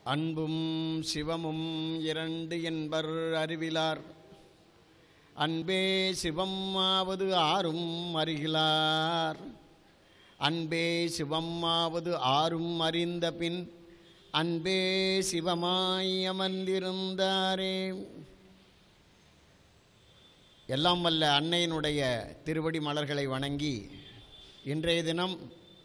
அன்பும் சிவமும் இரண்டு என்பர் அறிவிலார் அன்பே சிவம் ஆவது ஆறும் அறிகிலார் அன்பே சிவம் ஆவது ஆறும் அறிந்த பின் அன்பே சிவமாய் அமர்ந்திருந்தாரே எல்லாம் வல்ல அன்னையினுடைய திருவடி மலர்களை வணங்கி இன்றைய தினம்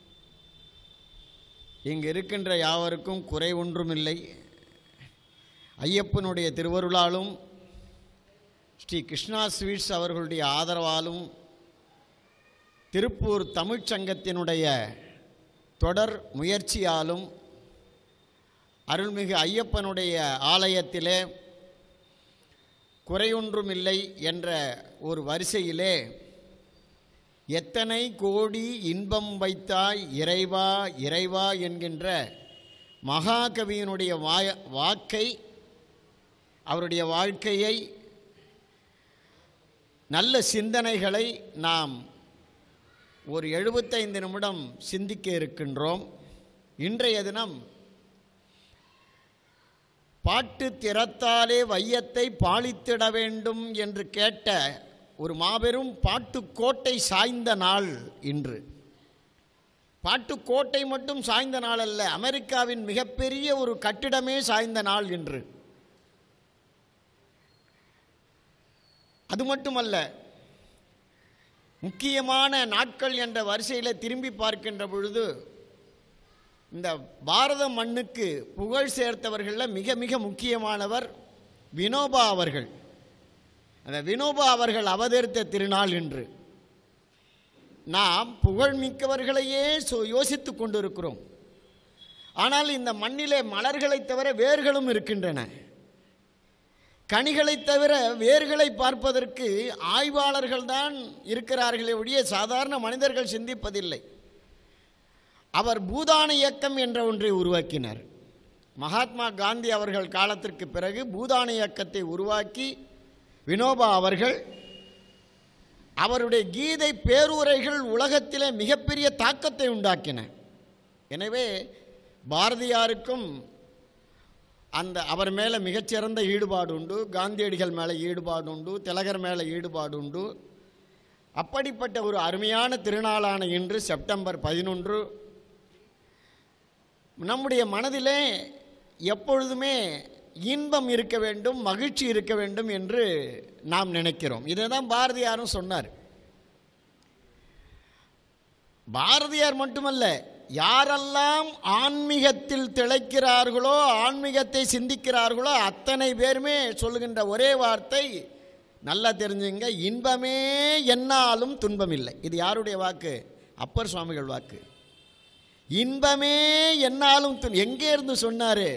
இங்கு இருக்கின்ற யாவருக்கும் குறை ஒன்றுமில்லை ஐயப்பனுடைய திருவருளாலும் ஸ்ரீ கிருஷ்ணா ஸ்வீட்ஸ் அவர்களுடைய ஆதரவாலும் திருப்பூர் தமிழ்ச் சங்கத்தினுடைய தொடர் முயற்சியாலும் அருள்மிகு ஐயப்பனுடைய ஆலயத்திலே குறையொன்றுமில்லை என்ற ஒரு வரிசையிலே எத்தனை கோடி இன்பம் வைத்தாய் இறைவா இறைவா என்கின்ற மகாகவியினுடைய வாய வாக்கை அவருடைய வாழ்க்கையை நல்ல சிந்தனைகளை நாம் ஒரு எழுபத்தைந்து நிமிடம் சிந்திக்க இருக்கின்றோம் இன்றைய தினம் பாட்டு திறத்தாலே வையத்தை பாலித்திட வேண்டும் என்று கேட்ட ஒரு மாபெரும் பாட்டுக்கோட்டை சாய்ந்த நாள் இன்று பாட்டுக்கோட்டை மட்டும் சாய்ந்த நாள் அல்ல அமெரிக்காவின் மிகப்பெரிய ஒரு கட்டிடமே சாய்ந்த நாள் இன்று அது மட்டுமல்ல முக்கியமான நாட்கள் என்ற வரிசையில் திரும்பி பார்க்கின்ற பொழுது இந்த பாரத மண்ணுக்கு புகழ் சேர்த்தவர்களில் மிக மிக முக்கியமானவர் வினோபா அவர்கள் அந்த வினோபா அவர்கள் அவதரித்த திருநாள் என்று நாம் புகழ்மிக்கவர்களையே சொ யோசித்து கொண்டிருக்கிறோம் ஆனால் இந்த மண்ணிலே மலர்களைத் தவிர வேர்களும் இருக்கின்றன கனிகளைத் தவிர வேர்களை பார்ப்பதற்கு ஆய்வாளர்கள் தான் இருக்கிறார்களே ஒழிய சாதாரண மனிதர்கள் சிந்திப்பதில்லை அவர் பூதான இயக்கம் என்ற ஒன்றை உருவாக்கினார் மகாத்மா காந்தி அவர்கள் காலத்திற்கு பிறகு பூதான இயக்கத்தை உருவாக்கி வினோபா அவர்கள் அவருடைய கீதை பேருரைகள் உலகத்திலே மிகப்பெரிய தாக்கத்தை உண்டாக்கின எனவே பாரதியாருக்கும் அந்த அவர் மேலே மிகச்சிறந்த ஈடுபாடு உண்டு காந்தியடிகள் மேலே ஈடுபாடு உண்டு திலகர் மேலே ஈடுபாடு உண்டு அப்படிப்பட்ட ஒரு அருமையான திருநாளான இன்று செப்டம்பர் பதினொன்று நம்முடைய மனதிலே எப்பொழுதுமே இன்பம் இருக்க வேண்டும் மகிழ்ச்சி இருக்க வேண்டும் என்று நாம் நினைக்கிறோம் இதை தான் பாரதியாரும் சொன்னார் பாரதியார் மட்டுமல்ல யாரெல்லாம் ஆன்மீகத்தில் திளைக்கிறார்களோ ஆன்மீகத்தை சிந்திக்கிறார்களோ அத்தனை பேருமே சொல்லுகின்ற ஒரே வார்த்தை நல்லா தெரிஞ்சுங்க இன்பமே என்னாலும் துன்பம் இல்லை இது யாருடைய வாக்கு அப்பர் சுவாமிகள் வாக்கு இன்பமே என்னாலும் துன் எங்கே இருந்து சொன்னார்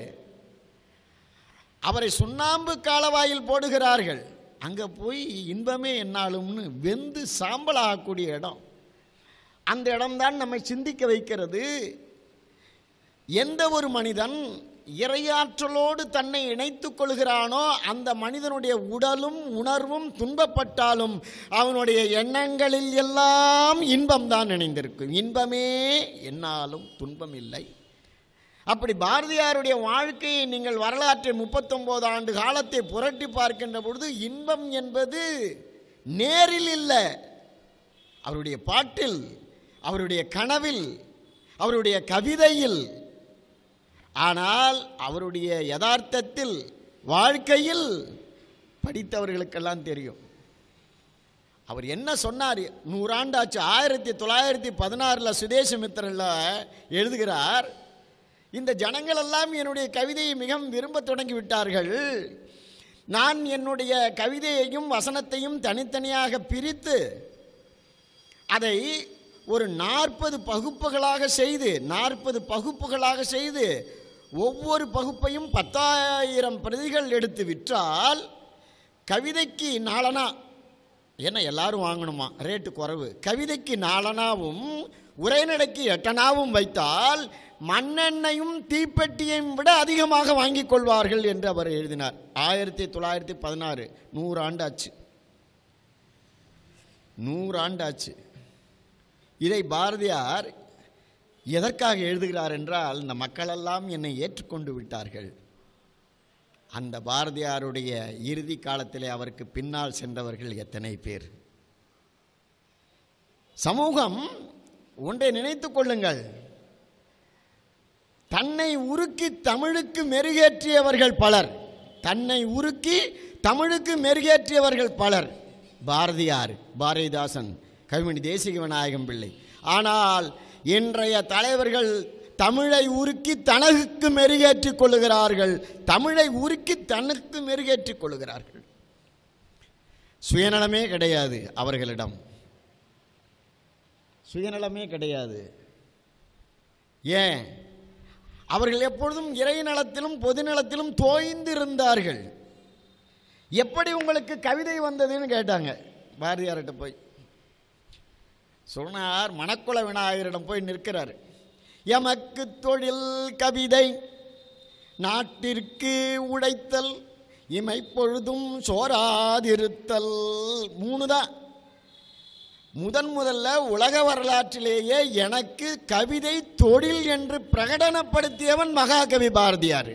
அவரை சுண்ணாம்பு காலவாயில் போடுகிறார்கள் அங்கே போய் இன்பமே என்னாலும்னு வெந்து சாம்பலாகக்கூடிய இடம் அந்த இடம்தான் நம்மை சிந்திக்க வைக்கிறது எந்த ஒரு மனிதன் இறையாற்றலோடு தன்னை இணைத்துக் கொள்கிறானோ அந்த மனிதனுடைய உடலும் உணர்வும் துன்பப்பட்டாலும் அவனுடைய எண்ணங்களில் எல்லாம் இன்பம் தான் இணைந்திருக்கும் இன்பமே என்னாலும் துன்பம் இல்லை அப்படி பாரதியாருடைய வாழ்க்கையை நீங்கள் வரலாற்றை முப்பத்தொம்போது ஆண்டு காலத்தை புரட்டி பார்க்கின்ற பொழுது இன்பம் என்பது நேரில் இல்லை அவருடைய பாட்டில் அவருடைய கனவில் அவருடைய கவிதையில் ஆனால் அவருடைய யதார்த்தத்தில் வாழ்க்கையில் படித்தவர்களுக்கெல்லாம் தெரியும் அவர் என்ன சொன்னார் நூறாண்டாச்சு ஆயிரத்தி தொள்ளாயிரத்தி பதினாறில் சுதேசமித்திரில் எழுதுகிறார் இந்த ஜனங்கள் எல்லாம் என்னுடைய கவிதையை மிகவும் விரும்ப தொடங்கி விட்டார்கள் நான் என்னுடைய கவிதையையும் வசனத்தையும் தனித்தனியாக பிரித்து அதை ஒரு நாற்பது பகுப்புகளாக செய்து நாற்பது பகுப்புகளாக செய்து ஒவ்வொரு பகுப்பையும் பத்தாயிரம் பிரதிகள் எடுத்து விற்றால் கவிதைக்கு நாலனா என்ன எல்லாரும் வாங்கணுமா ரேட்டு குறைவு கவிதைக்கு நாலனாவும் உரைநடைக்கு எட்டனாவும் வைத்தால் மண்ணெண்ணையும் தீப்பெட்டியையும் விட அதிகமாக வாங்கிக் கொள்வார்கள் என்று அவர் எழுதினார் ஆயிரத்தி தொள்ளாயிரத்தி பதினாறு நூறு ஆண்டாச்சு நூறு ஆண்டாச்சு இதை பாரதியார் எதற்காக எழுதுகிறார் என்றால் இந்த மக்களெல்லாம் என்னை ஏற்றுக்கொண்டு விட்டார்கள் அந்த பாரதியாருடைய இறுதி காலத்திலே அவருக்கு பின்னால் சென்றவர்கள் எத்தனை பேர் சமூகம் ஒன்றை நினைத்துக் கொள்ளுங்கள் தன்னை உருக்கி தமிழுக்கு மெருகேற்றியவர்கள் பலர் தன்னை உருக்கி தமிழுக்கு மெருகேற்றியவர்கள் பலர் பாரதியார் பாரதிதாசன் கவிமணி தேசிக விநாயகம் பிள்ளை ஆனால் இன்றைய தலைவர்கள் தமிழை உருக்கி தனக்கு மெருகேற்றிக் கொள்ளுகிறார்கள் தமிழை உருக்கி தனக்கு மெருகேற்றிக் கொள்ளுகிறார்கள் சுயநலமே கிடையாது அவர்களிடம் சுயநலமே கிடையாது ஏன் அவர்கள் எப்பொழுதும் இறை நலத்திலும் பொது நலத்திலும் தோய்ந்திருந்தார்கள் எப்படி உங்களுக்கு கவிதை வந்ததுன்னு கேட்டாங்க பாரதியார்கிட்ட போய் சொன்னார் மணக்குள விநாயகரிடம் போய் நிற்கிறார் எமக்கு தொழில் கவிதை நாட்டிற்கு உடைத்தல் இமைப்பொழுதும் சோராதிருத்தல் மூணு தான் முதன் முதல்ல உலக வரலாற்றிலேயே எனக்கு கவிதை தொழில் என்று பிரகடனப்படுத்தியவன் மகாகவி பாரதியார்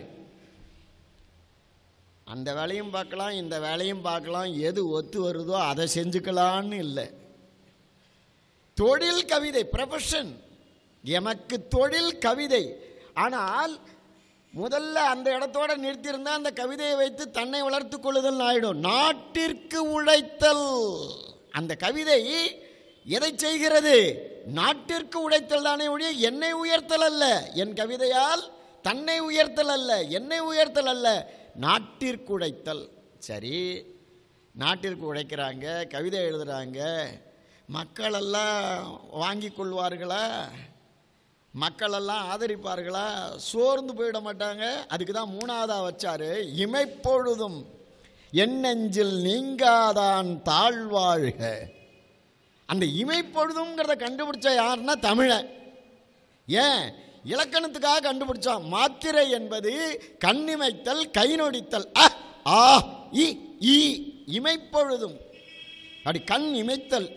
அந்த வேலையும் பார்க்கலாம் இந்த வேலையும் பார்க்கலாம் எது ஒத்து வருதோ அதை செஞ்சுக்கலான்னு இல்லை தொழில் கவிதை ப்ரொஃபஷன் எமக்கு தொழில் கவிதை ஆனால் முதல்ல அந்த இடத்தோட நிறுத்தியிருந்தா அந்த கவிதையை வைத்து தன்னை வளர்த்துக் கொள்ளுதல் ஆயிடும் நாட்டிற்கு உழைத்தல் அந்த கவிதை எதை செய்கிறது நாட்டிற்கு உழைத்தல் தானே ஒழிய என்னை உயர்த்தல் அல்ல என் கவிதையால் தன்னை உயர்த்தல் அல்ல என்னை உயர்த்தல் அல்ல நாட்டிற்கு உழைத்தல் சரி நாட்டிற்கு உழைக்கிறாங்க கவிதை எழுதுகிறாங்க மக்களெல்லாம் வாங்கி கொள்வார்களா மக்களெல்லாம் ஆதரிப்பார்களா சோர்ந்து போயிட மாட்டாங்க அதுக்கு தான் மூணாவதாக வச்சாரு இமைப்பொழுதும் என் நெஞ்சில் நீங்காதான் தாழ்வாழ்க அந்த இமைப்பொழுதுங்கிறத கண்டுபிடிச்ச யாருன்னா தமிழன் ஏன் இலக்கணத்துக்காக கண்டுபிடிச்சான் மாத்திரை என்பது கண்ணிமைத்தல் கை நொடித்தல் அ ஆ இ ஈ இமைப்பொழுதும் அப்படி கண் இமைத்தல்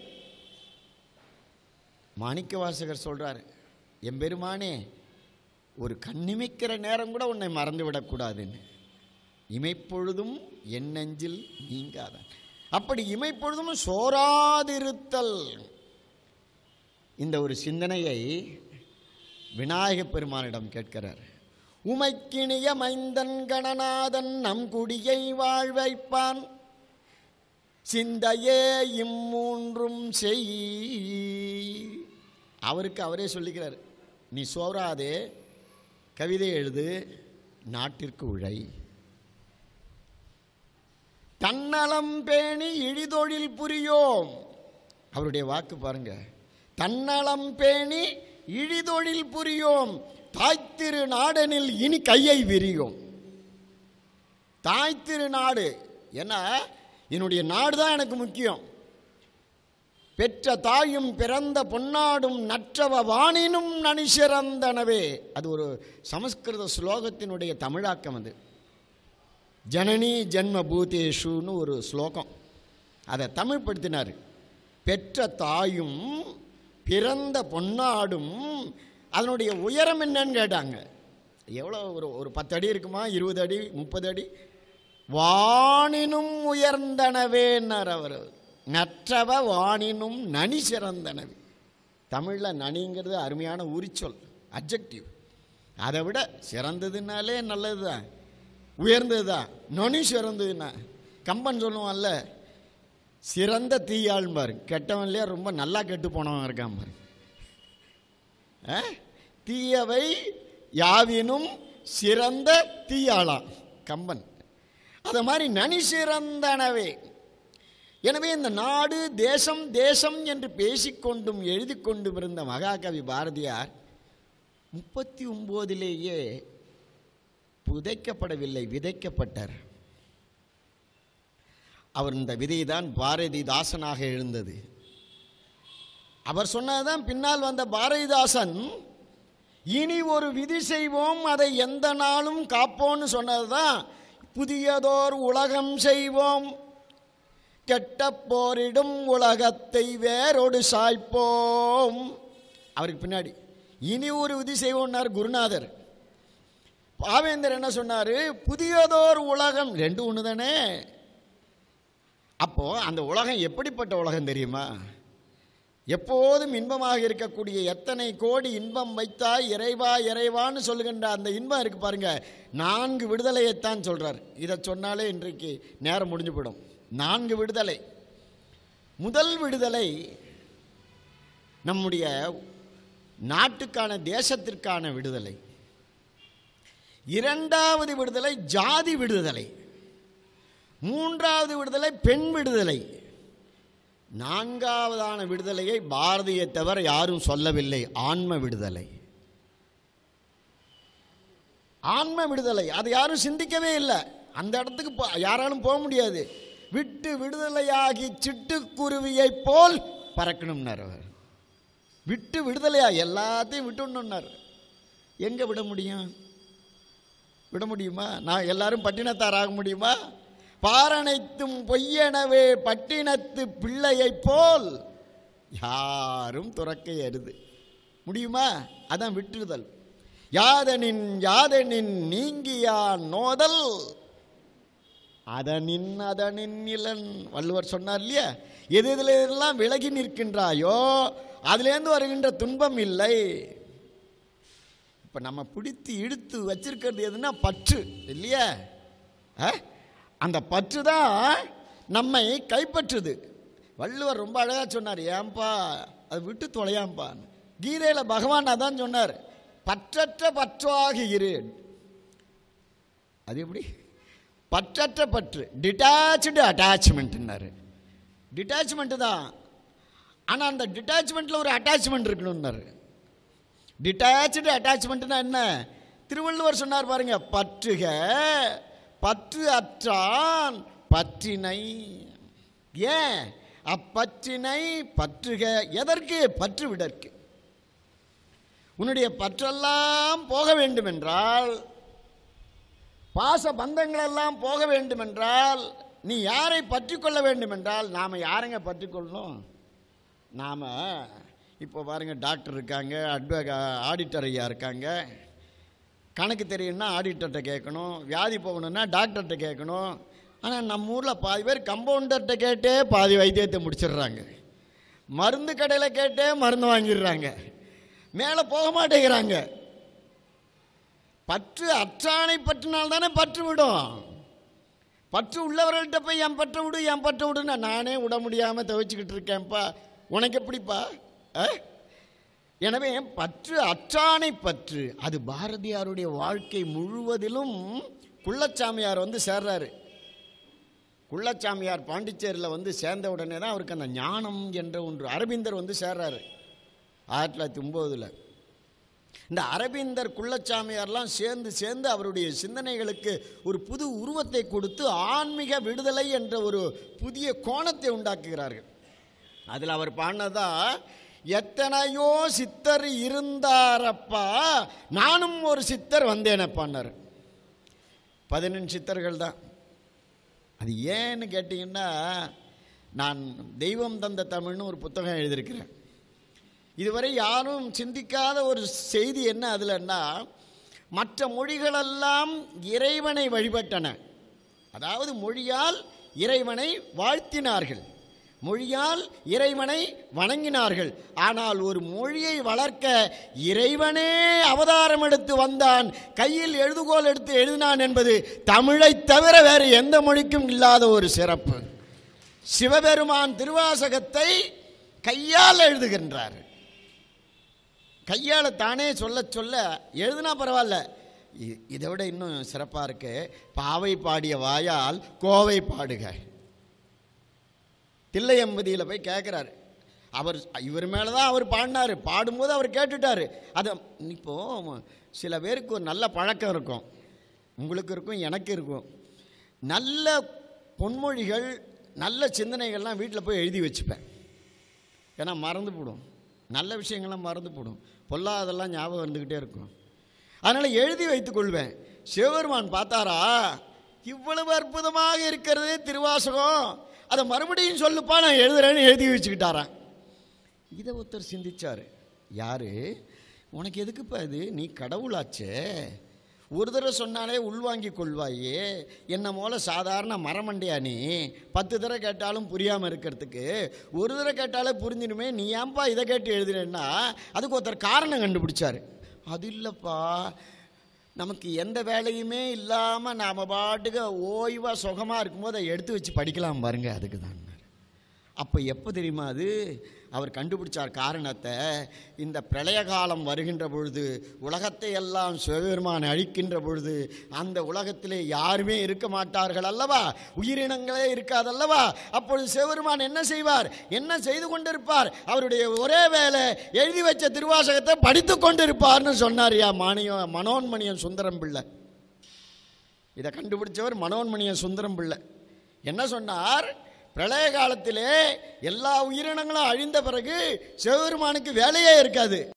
மாணிக்க வாசகர் சொல்றாரு எம்பெருமானே ஒரு கண்ணிமைக்கிற நேரம் கூட உன்னை மறந்து விடக்கூடாதுன்னு இமைப்பொழுதும் என் நெஞ்சில் நீங்காதான் அப்படி இமைப்பொழுதும் சோராதிருத்தல் இந்த ஒரு சிந்தனையை விநாயகப் பெருமானிடம் கேட்கிறார் உமைக்கிணிய மைந்தன் கணநாதன் நம் குடியை வாழ்வைப்பான் சிந்தையே இம்மூன்றும் செய் அவருக்கு அவரே சொல்லிக்கிறார் நீ சோறாதே கவிதை எழுது நாட்டிற்கு உழை தன்னலம் பேணி இழிதொழில் புரியோம் அவருடைய வாக்கு பாருங்க தன்னலம் பேணி இழிதொழில் புரியோம் தாய்த்திரு நாடனில் இனி கையை விரியோம் தாய்த்திரு நாடு ஏன்னா என்னுடைய நாடு தான் எனக்கு முக்கியம் பெற்ற தாயும் பிறந்த பொன்னாடும் நற்றவ வாணினும் நனி சிறந்தனவே அது ஒரு சமஸ்கிருத ஸ்லோகத்தினுடைய தமிழாக்கம் அது ஜனனி ஜென்ம பூதேஷுன்னு ஒரு ஸ்லோகம் அதை தமிழ்படுத்தினார் பெற்ற தாயும் பிறந்த பொன்னாடும் அதனுடைய உயரம் என்னன்னு கேட்டாங்க எவ்வளோ ஒரு ஒரு பத்து அடி இருக்குமா இருபது அடி முப்பது அடி வானினும் உயர்ந்தனவேன்னார் அவர் நற்றவ வானினும் நனி சிறந்தனவே தமிழில் நனிங்கிறது அருமையான உரிச்சொல் அப்ஜெக்டிவ் அதை விட சிறந்ததுனாலே நல்லது தான் உயர்ந்தது தான் நொனி சிறந்ததுன்னா கம்பன் சொல்லுவான்ல சிறந்த தீயாள் பாரு கெட்டவன்லேயே ரொம்ப நல்லா கெட்டு போனவன் இருக்கான் பாரு ஆ? தீயவை யாவினும் சிறந்த தீயாளாம் கம்பன் அது மாதிரி நனி சிறந்தனவே எனவே இந்த நாடு தேசம் தேசம் என்று பேசிக்கொண்டும் எழுதி கொண்டும் இருந்த மகாகவி பாரதியார் முப்பத்தி ஒம்போதிலேயே புதைக்கப்படவில்லை விதைக்கப்பட்டார் அவர் இந்த விதை தான் பாரதிதாசனாக எழுந்தது அவர் சொன்னதுதான் பின்னால் வந்த பாரதிதாசன் இனி ஒரு விதி செய்வோம் அதை எந்த நாளும் காப்போம்னு சொன்னதுதான் புதியதோர் உலகம் செய்வோம் கெட்ட போரிடும் உலகத்தை வேரோடு சாய்ப்போம் அவருக்கு பின்னாடி இனி ஒரு விதி செய்வோம்னார் குருநாதர் பாவேந்தர் என்ன சொன்னார் புதியதோர் உலகம் ரெண்டு ஒன்று தானே அப்போ அந்த உலகம் எப்படிப்பட்ட உலகம் தெரியுமா எப்போதும் இன்பமாக இருக்கக்கூடிய எத்தனை கோடி இன்பம் வைத்தாய் இறைவா இறைவான்னு சொல்லுகின்ற அந்த இன்பம் இருக்கு பாருங்க நான்கு விடுதலையைத்தான் சொல்றார் இதை சொன்னாலே இன்றைக்கு நேரம் முடிஞ்சு போயிடும் நான்கு விடுதலை முதல் விடுதலை நம்முடைய நாட்டுக்கான தேசத்திற்கான விடுதலை இரண்டாவது விடுதலை ஜாதி விடுதலை மூன்றாவது விடுதலை பெண் விடுதலை நான்காவதான விடுதலையை பாரதியை தவிர யாரும் சொல்லவில்லை ஆன்ம விடுதலை ஆன்ம விடுதலை அது யாரும் சிந்திக்கவே இல்லை அந்த இடத்துக்கு போ- யாராலும் போக முடியாது விட்டு விடுதலையாகி சிட்டுக்குருவியைப் போல் பறக்கணும்னார் அவர் விட்டு விடுதலையா எல்லாத்தையும் விட்டுணுன்னார் எங்கே விட முடியும் விட முடியுமா நான் எல்லாரும் பட்டினத்தார் ஆக முடியுமா பாரனைத்தும் பொய்யெனவே பட்டினத்து பிள்ளையைப் போல் யாரும் துறக்க எருது முடியுமா அதான் விட்டுதல் யாதனின் யாதனின் நீங்கியான் நோதல் அதனின் அதனின் இளன் வள்ளுவர் சொன்னார் இல்லையா எது எதுல எல்லாம் விலகி நிற்கின்றாயோ அதுலேருந்து வருகின்ற துன்பம் இல்லை இப்போ நம்ம பிடித்து இழுத்து வச்சிருக்கிறது எதுனா பற்று இல்லையா ஆ? அந்த பற்று தான் நம்மை கைப்பற்றுது வள்ளுவர் ரொம்ப அழகாக சொன்னார் ஏன்பா அதை விட்டு தொலையாம்பா கீதையில் பகவான் அதான் சொன்னார் பற்றற்ற பற்றாகி இரு அது எப்படி பற்றற்ற பற்று டிட்டாச்சு அட்டாச்மெண்ட்னாரு டிட்டாச்மெண்ட்டு தான் ஆனால் அந்த டிட்டாச்மெண்ட்டில் ஒரு அட்டாச்மெண்ட் இருக்கணும்னாரு டிட்டாச்சு அட்டாச்மெண்ட்னா என்ன திருவள்ளுவர் சொன்னார் பாருங்க பற்றுக பற்று அற்றான் பற்றினை ஏன் அப்பற்றினை பற்றுக எதற்கு பற்று விடற்கு உன்னுடைய பற்றெல்லாம் போக வேண்டும் என்றால் பாச பந்தங்களெல்லாம் போக வேண்டும் என்றால் நீ யாரை பற்றி கொள்ள வேண்டும் என்றால் நாம் யாருங்க பற்றி கொள்ளணும் நாம் இப்போ பாருங்க டாக்டர் இருக்காங்க அட்வகா ஆடிட்டர் ஐயா இருக்காங்க கணக்கு தெரியும்னா ஆடிட்டர்கிட்ட கேட்கணும் வியாதி போகணும்னா டாக்டர்கிட்ட கேட்கணும் ஆனால் நம்ம ஊரில் பாதி பேர் கம்பவுண்டர்கிட்ட கேட்டே பாதி வைத்தியத்தை முடிச்சிடுறாங்க மருந்து கடையில் கேட்டே மருந்து வாங்கிடுறாங்க மேலே போக மாட்டேங்கிறாங்க பற்று அற்றானை பற்றினால் தானே பற்று விடும் பற்று உள்ளவர்கள்ட்ட போய் என் பற்ற விடு என் பற்ற விடுன்னு நானே விட முடியாமல் துவைச்சிக்கிட்டு இருக்கேன்ப்பா உனக்கு எப்படிப்பா ஆ? எனவே பற்று அற்றானை பற்று அது பாரதியாருடைய வாழ்க்கை முழுவதிலும் குள்ளச்சாமியார் வந்து சேர்றாரு குள்ளச்சாமியார் பாண்டிச்சேரியில் வந்து சேர்ந்த உடனே தான் அவருக்கு அந்த ஞானம் என்ற ஒன்று அரவிந்தர் வந்து சேர்றாரு ஆயிரத்தி தொள்ளாயிரத்தி ஒம்போதில் இந்த அரவிந்தர் குள்ளச்சாமியார்லாம் சேர்ந்து சேர்ந்து அவருடைய சிந்தனைகளுக்கு ஒரு புது உருவத்தை கொடுத்து ஆன்மீக விடுதலை என்ற ஒரு புதிய கோணத்தை உண்டாக்குகிறார்கள் அதில் அவர் பாடினதா எத்தனையோ சித்தர் இருந்தாரப்பா நானும் ஒரு சித்தர் வந்தேனப்பான்னார் பதினெண்டு சித்தர்கள் தான் அது ஏன்னு கேட்டிங்கன்னா நான் தெய்வம் தந்த தமிழ்னு ஒரு புத்தகம் எழுதியிருக்கிறேன் இதுவரை யாரும் சிந்திக்காத ஒரு செய்தி என்ன அதுலன்னா மற்ற மொழிகளெல்லாம் இறைவனை வழிபட்டன அதாவது மொழியால் இறைவனை வாழ்த்தினார்கள் மொழியால் இறைவனை வணங்கினார்கள் ஆனால் ஒரு மொழியை வளர்க்க இறைவனே அவதாரம் எடுத்து வந்தான் கையில் எழுதுகோல் எடுத்து எழுதினான் என்பது தமிழைத் தவிர வேறு எந்த மொழிக்கும் இல்லாத ஒரு சிறப்பு சிவபெருமான் திருவாசகத்தை கையால் எழுதுகின்றார் கையால் தானே சொல்ல சொல்ல எழுதுனா பரவாயில்ல இ- இதை விட இன்னும் சிறப்பாக இருக்கு பாவை பாடிய வாயால் கோவை பாடுக தில்லையம்பதியில் போய் கேட்குறாரு அவர் இவர் மேலே தான் அவர் பாடினார் பாடும்போது அவர் கேட்டுட்டார் அதை இப்போ சில பேருக்கு ஒரு நல்ல பழக்கம் இருக்கும் உங்களுக்கு இருக்கும் எனக்கு இருக்கும் நல்ல பொன்மொழிகள் நல்ல சிந்தனைகள்லாம் வீட்டில் போய் எழுதி வச்சுப்பேன் ஏன்னா மறந்து போடும் நல்ல விஷயங்கள்லாம் மறந்து போடும் பொல்லாதெல்லாம் ஞாபகம் வந்துக்கிட்டே இருக்கும் அதனால் எழுதி வைத்துக் கொள்வேன் சிவபெருமான் பார்த்தாரா இவ்வளவு அற்புதமாக இருக்கிறது திருவாசகம் அதை மறுபடியும் சொல்லுப்பா நான் எழுதுறேன்னு எழுதி வச்சுக்கிட்டாராம் இதை ஒருத்தர் சிந்திச்சார் யாரு உனக்கு எதுக்குப்பா இது நீ கடவுளாச்சே ஒரு தடவை சொன்னாலே உள்வாங்கிக் கொள்வாயே என்ன போல சாதாரண மரமண்டையா நீ பத்து தடவை கேட்டாலும் புரியாமல் இருக்கிறதுக்கு ஒரு தடவை கேட்டாலே புரிஞ்சிடுமே நீ ஏன்பா இதை கேட்டு எழுதுனேன்னா அதுக்கு ஒருத்தர் காரணம் கண்டுபிடிச்சாரு அது இல்லைப்பா நமக்கு எந்த வேலையுமே இல்லாமல் நாம் பாட்டுக்கு ஓய்வாக சுகமாக இருக்கும்போது அதை எடுத்து வச்சு படிக்கலாம் பாருங்க அதுக்கு தான் அப்போ எப்போ தெரியுமா அது அவர் கண்டுபிடிச்சார் காரணத்தை இந்த பிரளய காலம் வருகின்ற பொழுது உலகத்தை எல்லாம் சிவபெருமான் அழிக்கின்ற பொழுது அந்த உலகத்திலே யாருமே இருக்க மாட்டார்கள் அல்லவா உயிரினங்களே இருக்காதல்லவா அப்பொழுது சிவபெருமான் என்ன செய்வார் என்ன செய்து கொண்டிருப்பார் அவருடைய ஒரே வேலை எழுதி வச்ச திருவாசகத்தை படித்து கொண்டிருப்பார்னு சொன்னார் யா மானியம் மனோன்மணியம் சுந்தரம் பிள்ளை இதை கண்டுபிடிச்சவர் மனோன்மணியம் சுந்தரம் பிள்ளை என்ன சொன்னார் பிரளய காலத்திலே எல்லா உயிரினங்களும் அழிந்த பிறகு சிவபெருமானுக்கு வேலையே இருக்காது